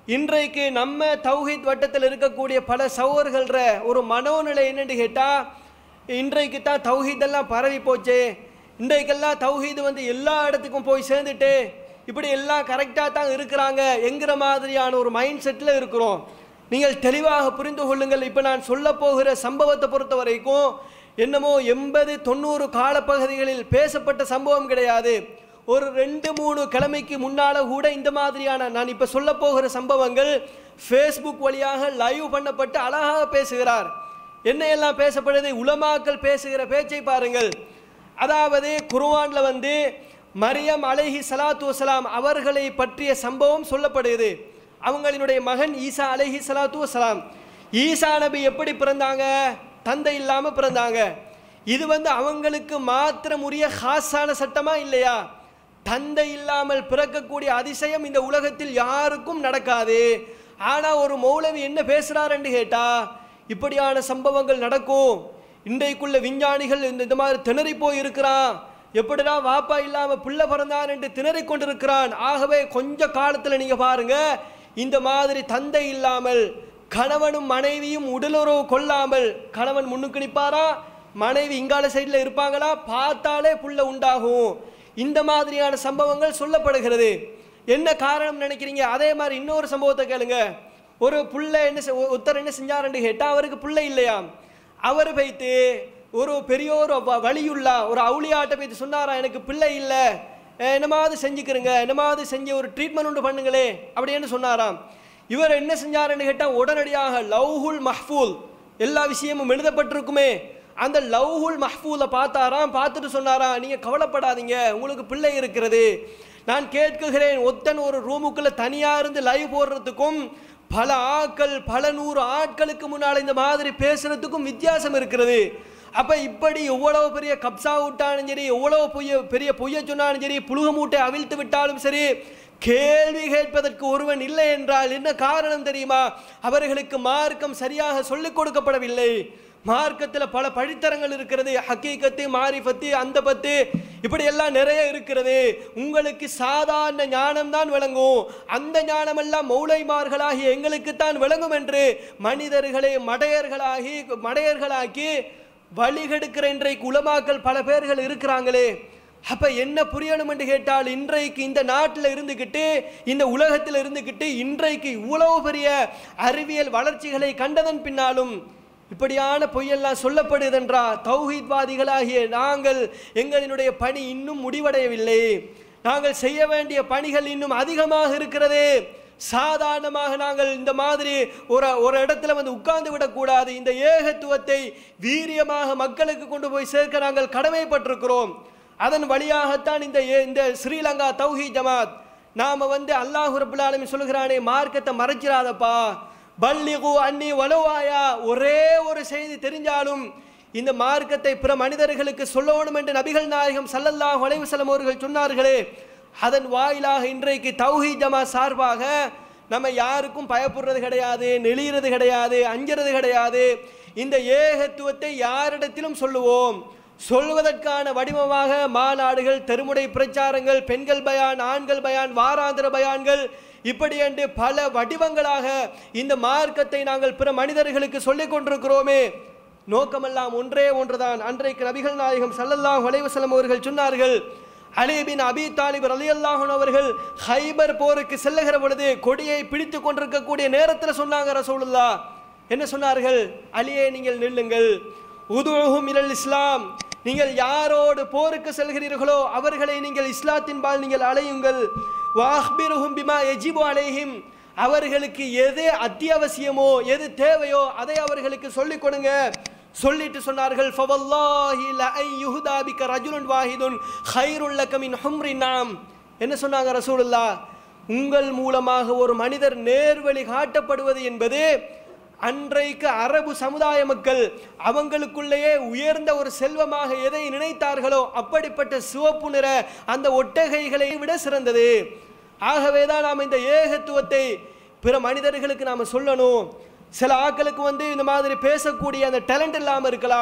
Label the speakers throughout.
Speaker 1: இன்றைக்கு நம்ம தௌஹீத் வட்டத்தில் இருக்கக்கூடிய பல சகோதரர்கள்ற ஒரு மனோநிலை என்னன்னு கேட்டால் இன்றைக்கு தான் தௌஹீத் எல்லாம் பரவி போச்சு இன்றைக்கெல்லாம் தௌஹீது வந்து எல்லா இடத்துக்கும் போய் சேர்ந்துட்டு இப்படி எல்லாம் கரெக்டாக தான் இருக்கிறாங்க என்கிற மாதிரியான ஒரு மைண்ட் செட்டில் இருக்கிறோம் நீங்கள் தெளிவாக புரிந்து கொள்ளுங்கள் இப்போ நான் சொல்ல போகிற சம்பவத்தை பொறுத்த வரைக்கும் என்னமோ எண்பது தொண்ணூறு காலப்பகுதிகளில் பேசப்பட்ட சம்பவம் கிடையாது ஒரு ரெண்டு மூணு கிழமைக்கு முன்னால் கூட இந்த மாதிரியான நான் இப்போ சொல்ல போகிற சம்பவங்கள் ஃபேஸ்புக் வழியாக லைவ் பண்ணப்பட்டு அழகாக பேசுகிறார் என்ன எல்லாம் பேசப்படுது உலமாக்கள் பேசுகிற பேச்சை பாருங்கள் அதாவது குர்ஆன்ல வந்து மரியம் அலைஹி ஸலாத்து வஸலாம் அவர்களை பற்றிய சம்பவம் சொல்லப்படுகிறது அவங்களினுடைய மகன் ஈசா அலைஹி ஸலாத்து வஸலாம் ஈசா நபி எப்படி பிறந்தாங்க தந்தை இல்லாம பிறந்தாங்க இது வந்து அவங்களுக்கு மாத்திரம் உரிய ஹாஸான சட்டமா இல்லையா தந்தை இல்லாமல் பிறக்கக்கூடிய அதிசயம் இந்த உலகத்தில் யாருக்கும் நடக்காது ஆனா ஒரு மௌலவி என்ன பேசுறாருன்னு கேட்டா இப்படியான சம்பவங்கள் நடக்கும் இன்றைக்குள்ள விஞ்ஞானிகள் இந்த இந்த மாதிரி திணறி போய் இருக்கிறான் எப்படிடா வாப்பா இல்லாம பிள்ளை பிறந்தான் என்று திணறிக் கொண்டிருக்கிறான் ஆகவே கொஞ்ச காலத்துல நீங்க பாருங்க இந்த மாதிரி தந்தை இல்லாமல் கணவனும் மனைவியும் உடலுறவு கொள்ளாமல் கணவன் முன்னுக்கு நிற்பாரா மனைவி இங்கால சைடில் இருப்பாங்களா பார்த்தாலே புள்ள உண்டாகும் இந்த மாதிரியான சம்பவங்கள் சொல்லப்படுகிறது என்ன காரணம் நினைக்கிறீங்க அதே மாதிரி இன்னொரு சம்பவத்தை கேளுங்க ஒரு புள்ள என்ன செ- ஒருத்தர் என்ன செஞ்சாருன்னு கேட்டால் அவருக்கு புள்ள இல்லையாம் அவர் வைத்து ஒரு பெரிய ஒரு வ- வழியுள்ள ஒரு அவுளியாட்ட போய்த்து சொன்னாரா எனக்கு பிள்ளை இல்லை அஹ் என்னமாவது செஞ்சுக்கிறங்க என்னமாவது செஞ்சு ஒரு ட்ரீட்மெண்ட் உண்டு பண்ணுங்களே அப்படின்னு சொன்னாராம் இவர் என்ன செஞ்சாருன்னு கேட்டால் உடனடியாக லவ்ஹுல் மஹ்ஃபூல் எல்லா விஷயமும் எழுதப்பட்டிருக்குமே அந்த லவ்ஹுல் மஹ்ஃபூலை பார்த்தாராம் பார்த்துட்டு சொன்னாராம் நீங்கள் கவலைப்படாதீங்க உங்களுக்கு பிள்ளை இருக்கிறது நான் கேட்குகிறேன் ஒத்தன் ஒரு ரூமுக்குள்ள தனியாக இருந்து லைவ் போடுறதுக்கும் பல ஆட்கள் பல நூறு ஆட்களுக்கு முன்னால் இந்த மாதிரி பேசுறதுக்கும் வித்தியாசம் இருக்கிறது அப்ப இப்படி எவ்வளவு பெரிய கப்சா விட்டாலும் சரி எவ்வளவு பொய்ய பெரிய பொய்ய சொன்னாலும் சரி புழுக மூட்டை அவிழ்த்து விட்டாலும் சரி கேள்வி கேட்பதற்கு ஒருவன் இல்லை என்றால் என்ன காரணம் தெரியுமா அவர்களுக்கு மார்க்கம் சரியாக சொல்லிக் கொடுக்கப்படவில்லை மார்க்கத்தில் பல படித்தரங்கள் இருக்கிறது ஹக்கீக்கத்து மாரிஃபத்து அந்த பத்து இப்படி எல்லாம் நிறைய இருக்கிறது உங்களுக்கு சாதாரண ஞானம் தான் விளங்கும் அந்த ஞானமெல்லாம் மௌலைமார்களாகி எங்களுக்குத்தான் விளங்கும் என்று மனிதர்களை மடையர்களாகி மடையர்களாக்கி வழிகெடுக்கிற இன்றைக்கு உலமாக்கள் பல பேர்கள் இருக்கிறாங்களே அப்ப என்ன புரியணும் என்று கேட்டால் இன்றைக்கு இந்த நாட்டில் இருந்துக்கிட்டு இந்த உலகத்தில் இருந்துக்கிட்டு இன்றைக்கு இவ்வளவு பெரிய அறிவியல் வளர்ச்சிகளை கண்டதன் பின்னாலும் இப்படியான பொய்யெல்லாம் சொல்லப்படுதென்றா தௌஹீத்வாதிகளாகிய நாங்கள் எங்களினுடைய பணி இன்னும் முடிவடையவில்லை நாங்கள் செய்ய வேண்டிய பணிகள் இன்னும் அதிகமாக இருக்கிறது சாதாரணமாக நாங்கள் இந்த மாதிரி ஒரு ஒரு இடத்துல வந்து உட்கார்ந்து விடக்கூடாது இந்த ஏகத்துவத்தை வீரியமாக மக்களுக்கு கொண்டு போய் சேர்க்க நாங்கள் கடமைப்பட்டிருக்கிறோம் அதன் வழியாகத்தான் இந்த ஏ- இந்த ஸ்ரீலங்கா தௌஹி ஜமாத் நாம வந்து அல்லாஹ் ரபுல் ஆலமீன் சொல்கிறானே மார்க்கத்தை மறைச்சிடாதப்பா பல்லிகு அன்னி வலுவாயா ஒரே ஒரு செய்தி தெரிஞ்சாலும் இந்த மார்க்கத்தை பிற மனிதர்களுக்கு சொல்லணும் என்று நபிகள் நாயகம் ஸல்லல்லாஹு அலைஹி வஸல்லம் அவர்கள் சொன்னார்களே அதன் வாயிலாக இன்றைக்கு தௌஹி ஜமா சார்பாக நம்ம யாருக்கும் பயப்படுறது கிடையாது நெளிகிறது கிடையாது அஞ்சுறது கிடையாது இந்த ஏகத்துவத்தை யாரிடத்திலும் சொல்லுவோம் சொல்வதற்கான வடிவமாக மாநாடுகள் தெருமுனை பிரச்சாரங்கள் பெண்கள் பயான் ஆண்கள் பயான் வாராந்திர பயான்கள் இப்படி என்று பல வடிவங்களாக இந்த மார்க்கத்தை நாங்கள் பிற மனிதர்களுக்கு சொல்லிக் கொண்டிருக்கிறோமே நோக்கமெல்லாம் ஒன்றே ஒன்றுதான் அன்றைக்கு நபிகள் நாயகம் ஸல்லல்லாஹு அலைஹி வஸல்லம் அவர்கள் சொன்னார்கள் அலி பின் அபி தாலிப் ரலியல்லாஹு அன்ஹு அவர்கள் ஹைபர் போருக்கு செல்லுகிற பொழுது கொடியை பிடித்து கொண்டிருக்கக்கூடிய நேரத்தில் சொன்னாங்க ரசூலுல்லாஹ் என்ன சொன்னார்கள் அலியே நீங்கள் நில்லுங்கள் உதுஹும் இலல் இஸ்லாம் நீங்கள் யாரோடு போருக்கு செல்கிறீர்களோ அவர்களை நீங்கள் இஸ்லாத்தின் பால் நீங்கள் அலையுங்கள் வாஹ்பிருஹும் பிமா எஜிபு அலைஹிம் அவர்களுக்கு எது அத்தியாவசியமோ எது தேவையோ அதை அவர்களுக்கு சொல்லிக் கொடுங்க சொல்லிட்டு சொன்னார்கள் ஃபவல்லாஹி லஅன் யுஹ்தா பிக ரஜுலுன் வாஹிதுன் ഖൈറുல் லக மின் ஹும்ரி நாம் என்ன சொன்னாங்க ரசூலுல்லாஹ் உங்கள் மூலமாக ஒரு மனிதர் நேர்வழி காட்டப்படுவது என்பது அன்றைக்கு அரபு சமுதாய மக்கள் அவங்களுக்குள்ளேயே உயர்ந்த ஒரு செல்வமாக எதை நினைத்தார்களோ அப்படிப்பட்ட சிவப்பு நிற அந்த ஒட்டகைகளை விட சிறந்தது ஆகவே தான் நாம் இந்த ஏகத்துவத்தை பிற மனிதர்களுக்கு நாம் சொல்லணும் சில ஆட்களுக்கு வந்து இந்த மாதிரி பேசக்கூடிய அந்த டேலண்ட் இல்லாமல் இருக்கலாம்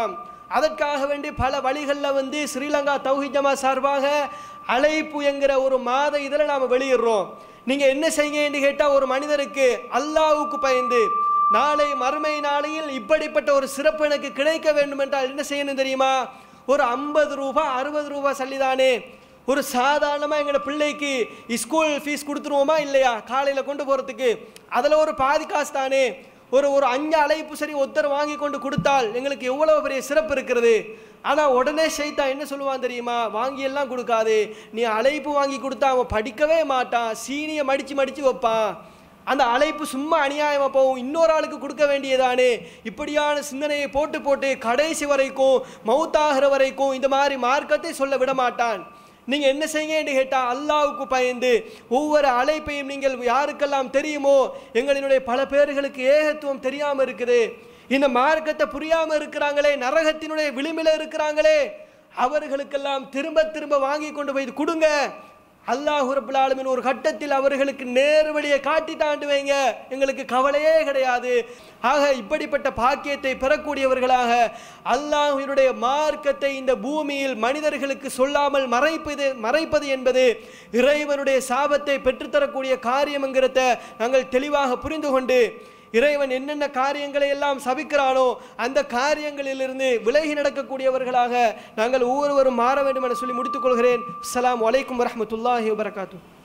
Speaker 1: அதற்காக வேண்டி பல வழிகளில் வந்து ஸ்ரீலங்கா தௌஹீத் ஜமா சார்பாக அழைப்பு என்கிற ஒரு மாத இதில் நாம் வெளியிடுறோம் நீங்கள் என்ன செய்யுங்கன்னு கேட்டால் ஒரு மனிதருக்கு அல்லாஹ்வுக்கு பயந்து நாளை மறுமை நாளையில் இப்படிப்பட்ட ஒரு சிறப்பு எனக்கு கிடைக்க வேண்டும் என்றால் என்ன செய்யணும் தெரியுமா ஒரு ஐம்பது ரூபாய் அறுபது ரூபாய் சல்லிதானே ஒரு சாதாரணமாக எங்களோட பிள்ளைக்கு ஸ்கூல் ஃபீஸ் கொடுத்துருவோமா இல்லையா காலையில் கொண்டு போகிறதுக்கு அதில் ஒரு பாதி காசு தானே ஒரு ஒரு அஞ்சு அழைப்பு சரி ஒருத்தர் வாங்கி கொண்டு கொடுத்தால் எங்களுக்கு எவ்வளோ பெரிய சிறப்பு இருக்கிறது ஆனால் உடனே செய்தா என்ன சொல்லுவான் தெரியுமா வாங்கி எல்லாம் கொடுக்காது நீ அழைப்பு வாங்கி கொடுத்தா அவன் படிக்கவே மாட்டான் சீனியை மடித்து மடித்து வைப்பான் அந்த அழைப்பு சும்மா அநியாயமாக போகும் இன்னொரு ஆளுக்கு கொடுக்க வேண்டியதானே இப்படியான சிந்தனையை போட்டு போட்டு கடைசி வரைக்கும் மௌத்தாகிற வரைக்கும் இந்த மாதிரி மார்க்கத்தை சொல்ல விட மாட்டான் நீங்கள் என்ன செய்யுங்கன்னு கேட்டால் அல்லாவுக்கு பயந்து ஒவ்வொரு அழைப்பையும் நீங்கள் யாருக்கெல்லாம் தெரியுமோ எங்களினுடைய பல பேர்களுக்கு ஏகத்துவம் தெரியாமல் இருக்குது இந்த மார்க்கத்தை புரியாமல் இருக்கிறாங்களே நரகத்தினுடைய விளிம்பில் இருக்கிறாங்களே அவர்களுக்கெல்லாம் திரும்ப திரும்ப வாங்கி கொண்டு போய் கொடுங்க அல்லாஹ் ரபுல் ஆலமீன் ஒரு கட்டத்தில் அவர்களுக்கு நேர் வழியை காட்டி தாண்டு வைங்க எங்களுக்கு கவலையே கிடையாது ஆக இப்படிப்பட்ட பாக்கியத்தை பெறக்கூடியவர்களாக அல்லாஹினுடைய மார்க்கத்தை இந்த பூமியில் மனிதர்களுக்கு சொல்லாமல் மறைப்பது மறைப்பது என்பது இறைவனுடைய சாபத்தை பெற்றுத்தரக்கூடிய காரியம்ங்கிறத நாங்கள் தெளிவாக புரிந்து கொண்டு இறைவன் என்னென்ன காரியங்களை எல்லாம் சபிக்கிறானோ அந்த காரியங்களிலிருந்து விலகி நடக்கக்கூடியவர்களாக நாங்கள் ஒவ்வொருவரும் மாற வேண்டும் என சொல்லி முடித்துக் கொள்கிறேன் அஸ்ஸலாமு அலைக்கும் வரஹ்மத்துல்லாஹி வபரகாத்து